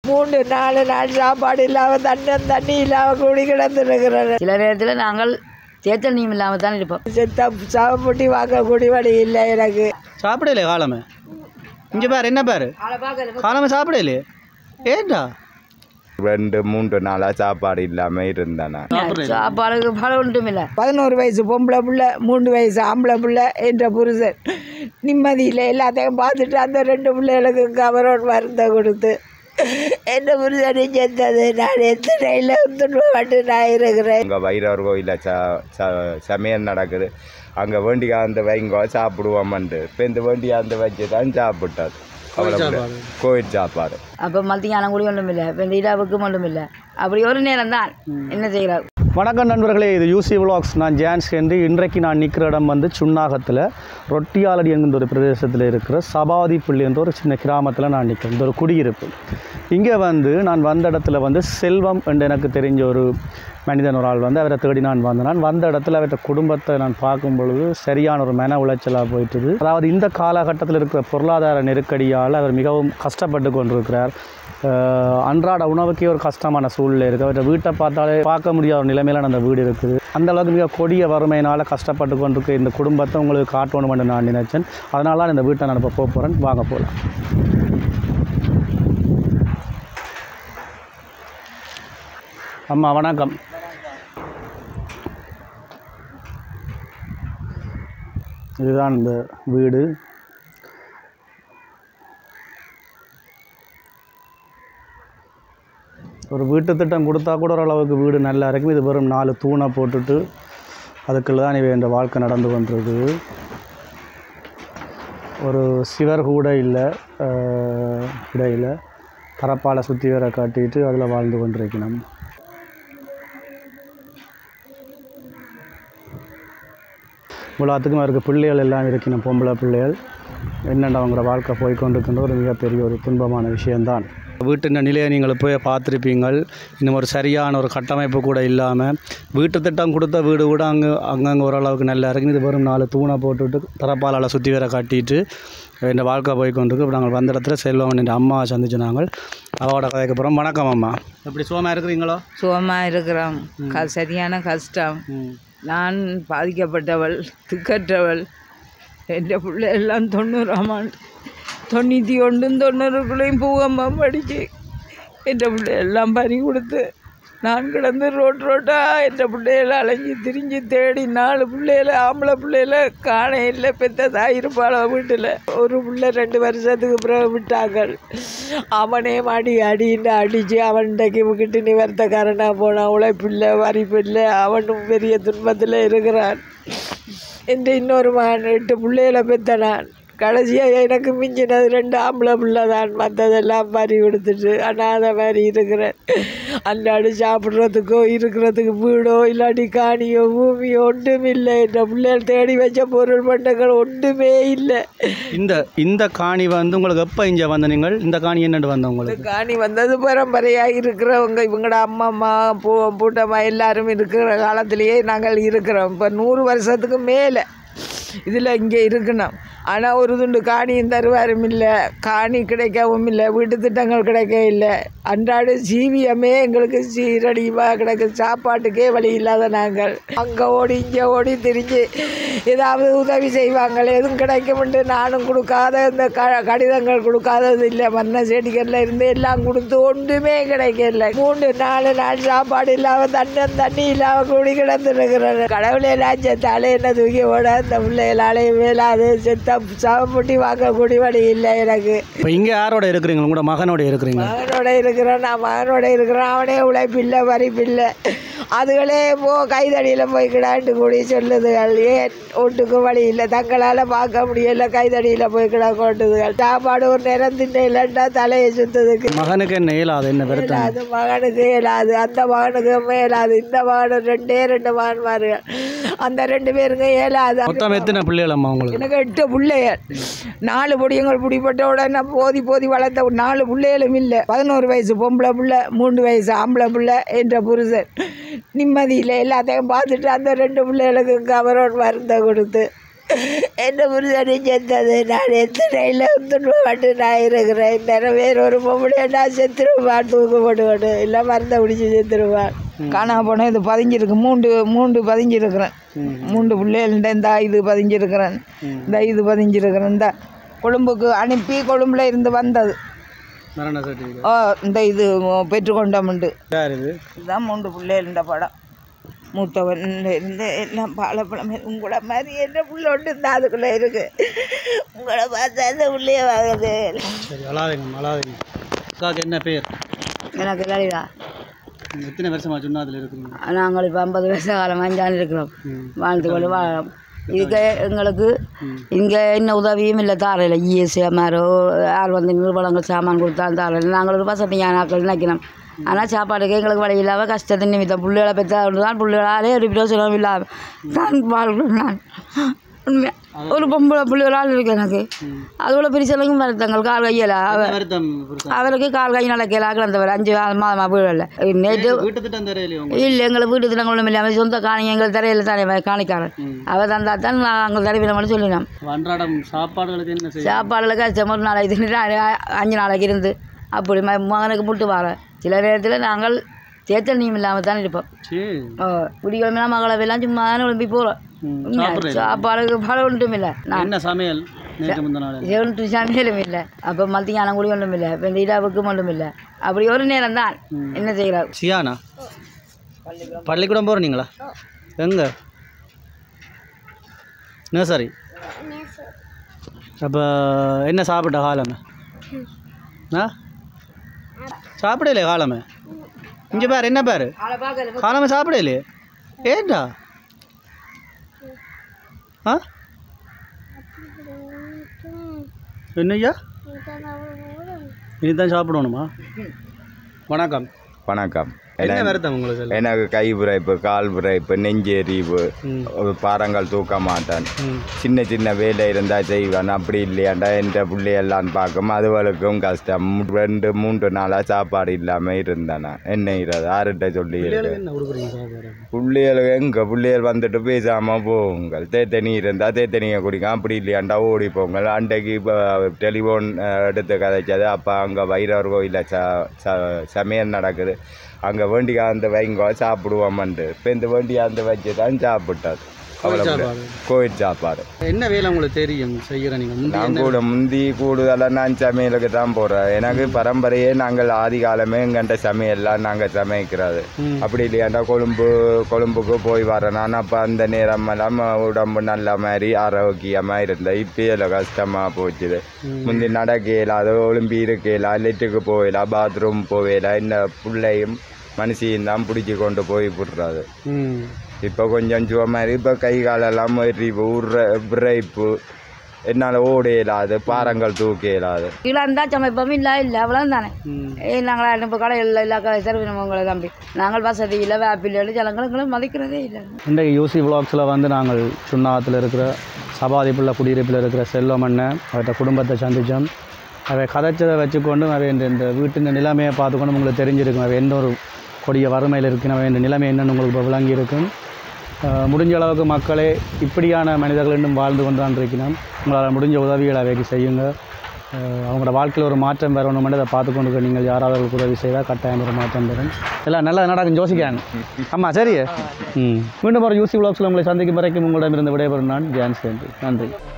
மூணு நாலு நாள் சாப்பாடு இல்லாமல் தண்ணன் தண்ணி இல்லாமல் கூடி கிடந்துருக்கிறேன் சில நேரத்தில் நாங்கள் தேத்தல் நீம் இல்லாமல் தான் இருப்போம் செத்த சாப்பிட்டு வாங்க குடி வழி இல்லை எனக்கு சாப்பிடலையே காலமே இங்கே பாரு என்ன பாரு காலமே சாப்பிடலையே ஏன்டா ரெண்டு மூன்று நாளாக சாப்பாடு இல்லாமல் இருந்தேன் நான் சாப்பாடுக்கு பலம் ஒன்றும் இல்லை பதினோரு வயசு பொம்பளை பிள்ளை மூணு வயசு ஆம்பளை பிள்ளை என்ற புருஷன் நிம்மதியில் எல்லாத்தையும் பார்த்துட்டு அந்த ரெண்டு பிள்ளைகளுக்கு கவரோன் மருந்தை கொடுத்து எந்த புருஷனை செத்தது நான் எத்தனையில் துன்பப்பட்டு நான் இருக்கிறேன் அங்கே வைரவர் கோயிலில் ச ச சமையல் நடக்குது அங்கே வேண்டிய அந்த வைங்கோ சாப்பிடுவோம்ன்ட்டு இப்போ இந்த வேண்டிய அந்த வச்சு தான் சாப்பிட்டது அவ்வளோ கோயில் சாப்பாடு அப்போ மத்தியானம் கூட ஒன்றும் இல்லை இப்போ இந்த இடாவுக்கும் ஒன்றும் இல்லை அப்படி ஒரு நேரம் தான் என்ன செய்கிறார் வணக்கம் நண்பர்களே இது யூசி விலாக்ஸ் நான் ஜான்ஸ் ஹென்றி இன்றைக்கு நான் நிற்கிற இடம் வந்து சுன்னாகத்தில் ரொட்டியாலடி என்கின்ற ஒரு பிரதேசத்தில் இருக்கிற சபாதிப்பள்ளி என்ற ஒரு சின்ன கிராமத்தில் நான் நிற்கிறேன் இந்த ஒரு குடியிருப்பு இங்கே வந்து நான் வந்த இடத்துல வந்து செல்வம் என்று எனக்கு தெரிஞ்ச ஒரு மனிதன் ஒரு ஆள் வந்து அவரை தேடி நான் வந்தேன் நான் வந்த இடத்துல அவர்கிட்ட குடும்பத்தை நான் பார்க்கும் பொழுது சரியான ஒரு மன உளைச்சலாக போயிட்டுது அதாவது இந்த காலகட்டத்தில் இருக்கிற பொருளாதார நெருக்கடியால் அவர் மிகவும் கஷ்டப்பட்டு கொண்டிருக்கிறார் அஹ் அன்றாட உணவுக்கே ஒரு கஷ்டமான சூழ்நிலை இருக்குது அவர்கிட்ட வீட்டை பார்த்தாலே பார்க்க முடியாத ஒரு நிலைமையில அந்த வீடு இருக்குது அந்த அளவுக்கு மிக கொடிய வறுமையினால் கஷ்டப்பட்டு கொண்டிருக்க இந்த குடும்பத்தை உங்களுக்கு காட்டணும்னு நான் நினைச்சேன் அதனால தான் இந்த வீட்டை நான் இப்போ போக போகிறேன் வாங்க போகலாம் அம்மா வணக்கம் இதுதான் இந்த வீடு ஒரு வீட்டு திட்டம் கொடுத்தா கூட ஓரளவுக்கு வீடு நல்லா இருக்கும் இது வெறும் நாலு தூணை போட்டுட்டு அதுக்குள்ள தான் இவை இந்த வாழ்க்கை நடந்து கொண்டிருக்குது ஒரு சிவர் கூட இல்லை இடையில் பரப்பால் சுற்றி வர காட்டிட்டு அதில் வாழ்ந்து கொண்டிருக்கணும் இவ்வளோத்துக்கும் அவருக்கு பிள்ளைகள் எல்லாம் இருக்கணும் பொம்பளை பிள்ளைகள் என்னென்ன அவங்களோட வாழ்க்கை போய் கொண்டிருக்கின்ற ஒரு மிகப்பெரிய ஒரு துன்பமான விஷயம்தான் வீட்டின் நிலையை நீங்கள் போய் பார்த்துருப்பீங்கள் இன்னும் ஒரு சரியான ஒரு கட்டமைப்பு கூட இல்லாமல் வீட்டு திட்டம் கொடுத்த வீடு கூட அங்கே அங்கங்கே ஓரளவுக்கு நல்லா இருக்குது இது வெறும் நாலு தூணை போட்டுட்டு தரப்பாலால் சுற்றி வர கட்டிட்டு இந்த வாழ்க்கை போய் கொண்டிருக்கு இப்போ நாங்கள் வந்த இடத்துல செல்வம் என்ற அம்மா சந்திச்சு நாங்கள் அவரோட கதைக்கு அப்புறம் வணக்கம் அம்மா எப்படி சுகமாக இருக்கிறீங்களோ சுகமாக இருக்கிறோம் க சரியான கஷ்டம் நான் பாதிக்கப்பட்டவள் திக்கற்றவள் என் பிள்ளை எல்லாம் தொண்ணூறாம் ஆண்டு தொண்ணூற்றி ஒன்றும் தொண்ணூறுக்குள்ளேயும் பூகம்பம் படிச்சு என் பிள்ளை எல்லாம் பறி கொடுத்து நான் கிடந்து ரோட் ரோட்டா என் பிள்ளைகளை அலைஞ்சி திரிஞ்சு தேடி நாலு பிள்ளைகளை ஆம்பளை பிள்ளைகளை காண இல்லை பெத்த தாய் இருப்பாள வீட்டில் ஒரு பிள்ளை ரெண்டு வருஷத்துக்கு பிறகு விட்டாங்கள் அவனே மாடி அடின்னு அடித்து அவன்கிட்டக்கு விக்கிட்டு நிவர்த்தக்காரனாக போனான் உழைப்பில்லை வரிப்பில்லை அவனும் பெரிய துன்பத்தில் இருக்கிறான் என்ற இன்னொரு மகன் எட்டு பிள்ளைகளை பெத்த நான் கடைசியாக எனக்கு மிஞ்சினது ரெண்டு ஆம்பளை பிள்ளை தான் மற்றதெல்லாம் பறி கொடுத்துட்டு அனாதை மாதிரி இருக்கிறேன் அன்றாடு சாப்பிட்றதுக்கோ இருக்கிறதுக்கு வீடோ இல்லாட்டி காணியோ பூமியோ ஒன்றும் இல்லை இந்த பிள்ளைகள் தேடி வச்ச பொருள் பண்டங்கள் ஒன்றுமே இல்லை இந்த இந்த காணி வந்து உங்களுக்கு எப்போ இங்கே வந்த நீங்கள் இந்த காணி என்னண்டு வந்த உங்களுக்கு காணி வந்தது பரம்பரையாக இருக்கிறவங்க இவங்களோட அம்மா அம்மா பூ பூட்டம்மா எல்லாரும் இருக்கிற காலத்திலேயே நாங்கள் இருக்கிறோம் இப்போ நூறு வருஷத்துக்கு மேலே இதில் இங்கே இருக்கணும் ஆனால் ஒரு துண்டு காணியும் தருவாரும் இல்லை காணி கிடைக்கவும் இல்லை வீட்டு திட்டங்கள் கிடைக்க இல்லை அன்றாட ஜீவியமே எங்களுக்கு சீரடிவாக கிடக்கு சாப்பாட்டுக்கே வழி இல்லாத நாங்கள் அங்கே ஓடி இங்கே ஓடி திரிஞ்சு ஏதாவது உதவி செய்வாங்களே எதுவும் கிடைக்கும்ட்டு நானும் கொடுக்காத இந்த க கடிதங்கள் கொடுக்காதது இல்லை மண்ண செடிகளில் இருந்து எல்லாம் கொடுத்து ஒன்றுமே கிடைக்கல மூணு நாலு நாள் சாப்பாடு இல்லாமல் தண்ணன் தண்ணி இல்லாமல் கூடி கிடந்துருக்கிறேன் கடவுளே லாஞ்சத்தாலே என்ன தூக்கி ஓட இந்த பிள்ளைகளாலே மேலாது செத்த சாப்பிட்டு வாங்க குடி வழி இல்லை எனக்கு இப்போ இங்கே யாரோட இருக்கிறீங்க உங்களோட மகனோட இருக்கிறீங்க மகனோட இருக்கிறேன் நான் மகனோட இருக்கிறேன் அவனே உழைப்பில்லை வரிப்பில்லை அதுகளே போ கைதடியில் போய் கிடாண்டு கூடி சொல்லுதுகள் ஏன் ஒட்டுக்கு வழி இல்லை தங்களால் பார்க்க முடியல கைதடியில் போய் கிடா கொட்டுதுகள் சாப்பாடு ஒரு நேரம் தின்ன இல்லைன்னா தலையை சுத்துதுக்கு மகனுக்கு என்ன இயலாது என்ன வருத்தம் அது மகனுக்கு இயலாது அந்த மகனுக்கு மேலாது இந்த மகனு ரெண்டே ரெண்டு மகன்மார்கள் அந்த ரெண்டு பேருக்கும் இயலாது மொத்தம் எத்தனை பிள்ளைகள் அம்மா உங்களுக்கு எனக்கு எட்டு பிள்ளைகள் நாலு பொடியங்கள் பிடிப்பட்ட உடனே போதி போதி வளர்த்த ஒரு நாலு பிள்ளைகளும் இல்லை பதினோரு வயசு பொம்பளை பிள்ளை மூணு வயசு ஆம்பளை பிள்ளை என்ற புருஷன் நிம்மதியில் எல்லாத்தையும் பார்த்துட்டு அந்த ரெண்டு பிள்ளைகளுக்கு கவரோன் மருந்தை கொடுத்து என்ன புரிதடி செத்தது நான் எத்தனையில் துன்பப்பட்டு நான் இருக்கிறேன் நிறைய பேர் ஒரு பொம்பளை நான் செத்துருவான் தூக்கப்பட்டு இல்லை மருந்தை பிடிச்சி செத்துருவான் காணாம போனால் இது பதிஞ்சிருக்கு மூண்டு மூண்டு பதிஞ்சிருக்கிறேன் மூண்டு பிள்ளைகள்ட்ட இந்த இது பதிஞ்சிருக்கிறேன் இந்த இது பதிஞ்சிருக்கிறேன் இந்த கொழும்புக்கு அனுப்பி கொழும்புல இருந்து வந்தது மரண சர்டிஃபிகேட் ஓ இந்த இது பெற்றுக்கொண்டோம்ண்டு யார் இது இதுதான் மூன்று பிள்ளைகள்ட படம் மூத்தவன் இருந்து எல்லாம் பாலப்பழம் உங்களை மாதிரி என்ன புள்ள ஒன்று இந்த அதுக்குள்ளே இருக்கு உங்களை பார்த்தா அந்த உள்ளே வாங்குது சரி அழாதீங்க அழாதீங்க அக்காவுக்கு என்ன பேர் எனக்கு லலிதா எத்தனை வருஷமா சுண்ணாத்தில் இருக்கிறீங்க நாங்கள் இப்போ ஐம்பது வருஷ காலம் வாங்கிதான் இருக்கிறோம் வாழ்ந்து கொண்டு வாழலாம் இதுக்கு எங்களுக்கு இங்கே என்ன உதவியும் இல்லை தாரையில் இஎஸ்எம்ஆரோ யார் வந்து நிறுவனங்கள் சாமான் கொடுத்தாலும் தாரையில் நாங்கள் ஒரு வசதியான ஆட்கள் நினைக்கணும் ஆனால் சாப்பாடுக்கு எங்களுக்கு வழி இல்லாமல் கஷ்டத்தின் நிமித்தம் பிள்ளைகளை பெற்றா தான் பிள்ளைகளாலே ஒரு பிரயோசனம் இல்லாமல் நான் வாழ்கிறேன் நான் உண்மையா ஒரு பொம்பளை பிள்ளைகளால் இருக்கு எனக்கு அதோட பிரிச்சலுக்கும் வருத்தங்கள் கால் கையில் அவ வருத்தம் புருஷன் அவருக்கு கால் கை நடக்கல கிடந்தவர் அஞ்சு மாதமாக வீடல நேற்று வீட்டு திட்டம் தரையிலையே உங்க இல்லை எங்களை வீட்டு தினங்களும் இல்லாமல் சொந்த காணி எங்கள் தரையில் தானே காணிக்காரன் அவர் தந்தா தான் நாங்கள் தடவின மட்டும் சொல்லினோம் அன்றாடம் சாப்பாடுகளுக்கு என்ன செய்ய சாப்பாடில் கஷ்டம் ஒரு நாளைக்கு தின்னுட்டு அ- அஞ்சு நாளைக்கு இருந்து அப்படி ம- மகனுக்கு முட்டு வரேன் சில நேரத்தில் நாங்கள் தேத்தனியும் இல்லாமல் தான் இருப்போம் சரி குடிக்கிழமை மகளவெல்லாம் சும்மா தானே விளம்பி போகிறோம் சாப்பிட்றேன் சாப்பாடுக்கு பல ஒன்றும் இல்லை நான் என்ன சமையல் நேற்று முந்தின நாள் ஒன்று சமையலும் இல்லை அப்போ மத்தியானம் கூடி ஒன்றும் இல்லை இப்போ இந்த இடாவுக்கும் ஒன்றும் இல்லை அப்படி ஒரு நேரம் தான் என்ன செய்கிறார் சியானா பள்ளிக்கூடம் போகிறீங்களா எங்கே நர்சரி அப்போ என்ன சாப்பிட்ட காலமே ஆ சாப்பிடலையே காலமே இங்கே பேர் என்ன பேர் காலமே சாப்பிடலையே ஏண்டா ஆ என்னய்யா இதுதான் சாப்பிடணுமா வணக்கம் வணக்கம் என்ன வருத்தம் உங்களுக்கு எனக்கு கை புரைப்பு கால் புரைப்பு நெஞ்செறிவு ம். ஒரு பாறங்கள் தூக்க மாட்டேன் ம் சின்ன சின்ன வேலை இருந்தால் செய்வேன் அப்படி இல்லையாண்டா என் பிள்ளையெல்லாம் பார்க்கும் அதுவளுக்கும் கஷ்டம் மூ- ரெண்டு மூன்று நாளாக சாப்பாடு இல்லாமல் இருந்தேன் நான். என்ன இறது ஆறுகிட்ட சொல்லி இருக்கேன் என்ன கொடுக்குறீங்க சாப்பாடு பிள்ளைகள் எங்க பிள்ளைகள் வந்துட்டு பேசாமல் போங்கள் தேத்தனி இருந்தால் தேத்தனியை குடிக்கும் அப்படி இல்லையாண்டா ஓடி போங்கள் அன்றைக்கு இப்போ டெலிஃபோன் எடுத்து கதைச்சது அப்போ அங்கே வைரவர் கோயிலில் ச ச சமையல் நடக்குது அங்கே வேண்டிக்கா அந்த வைங்கோ சாப்பிடுவோம்ன்ட்டு இப்போ இந்த வேண்டியா அந்த வச்சு தான் சாப்பிட்டது அவ்வளோ சாப்பாடு. கோயில் சாப்பாடு என்ன வேலை உங்களுக்கு தெரியும் செய்கிற நீங்கள் முந்தி நான் கூட முந்தி கூடுதலாக நான் சமையலுக்கு தான் போகிறேன் எனக்கு பரம்பரையே நாங்கள் ஆதி காலமே எங்கள்கிட்ட சமையல்லாம் நாங்கள் சமைக்கிறது ம். அப்படி இல்லையாண்டா கொழும்பு கொழும்புக்கு போய் வரேன் நான் அப்போ அந்த நேரமெல்லாம் உடம்பு நல்ல மாதிரி ஆரோக்கியமாக இருந்தேன் இப்போ இல்லை கஷ்டமாக போச்சுது முந்தி நடக்க இயலாது ஒலிம்பி இருக்க இயலா லெட்டுக்கு போயிடலாம் பாத்ரூம் போயிடலாம் இந்த பிள்ளையும் மனுஷியும் தான் பிடிச்சி கொண்டு போய் விடுறாது ம் இப்போ கொஞ்சம் சுவ மாதிரி இப்போ கை காலெல்லாம் எறிவு உர்ற விரைப்பு என்னால் ஓட இயலாது பாறங்கள் தூக்க இயலாது கீழே இருந்தால் சமைப்போம் இல்லை இல்லை அவ்வளோ தானே ம் ஏ நாங்கள் இப்போ கடையில் இல்லை கடை தருவினோம் உங்களை தம்பி நாங்கள் வசதி இல்லை வேப்பில் ஜனங்களை மதிக்கிறதே இல்லை இன்றைக்கு யூசி விலாக்ஸில் வந்து நாங்கள் சுண்ணாத்தில் இருக்கிற சபாதிப்புள்ள குடியிருப்பில் இருக்கிற செல்வமண்ணை அவர்கிட்ட குடும்பத்தை சந்தித்தோம் அவை கதைச்சதை வச்சுக்கொண்டு அவை இந்த இந்த வீட்டின் நிலைமையை பார்த்துக்கொண்டு உங்களுக்கு தெரிஞ்சிருக்கும் அவை எந்த ஒரு கொடிய வறுமையில் இருக்குன்னு அவை இந்த நிலைமை என்னன்னு உங்களுக்கு இப்போ விளங்கி இருக்கும் அஹ் முடிஞ்ச அளவுக்கு மக்களே இப்படியான மனிதர்கள் இன்னும் வாழ்ந்து கொண்டு தான் இருக்கணும் உங்களால் முடிஞ்ச உதவிகளை அவைக்கு செய்யுங்க அஹ் அவங்களோட வாழ்க்கையில் ஒரு மாற்றம் வரணும் அதை பார்த்து கொண்டு நீங்கள் யாராவது அவர்களுக்கு உதவி செய்தால் கட்டாயம் ஒரு மாற்றம் வரும் எல்லாம் நல்லா நடக்கும் யோசிக்காங்க ஆமாம் சரி ம் மீண்டும் ஒரு யூசி விளாக்ஸில் உங்களை சந்திக்கும் வரைக்கும் உங்களிடமிருந்து விடைபெறும் நான் ஜான்ஸ் நன்றி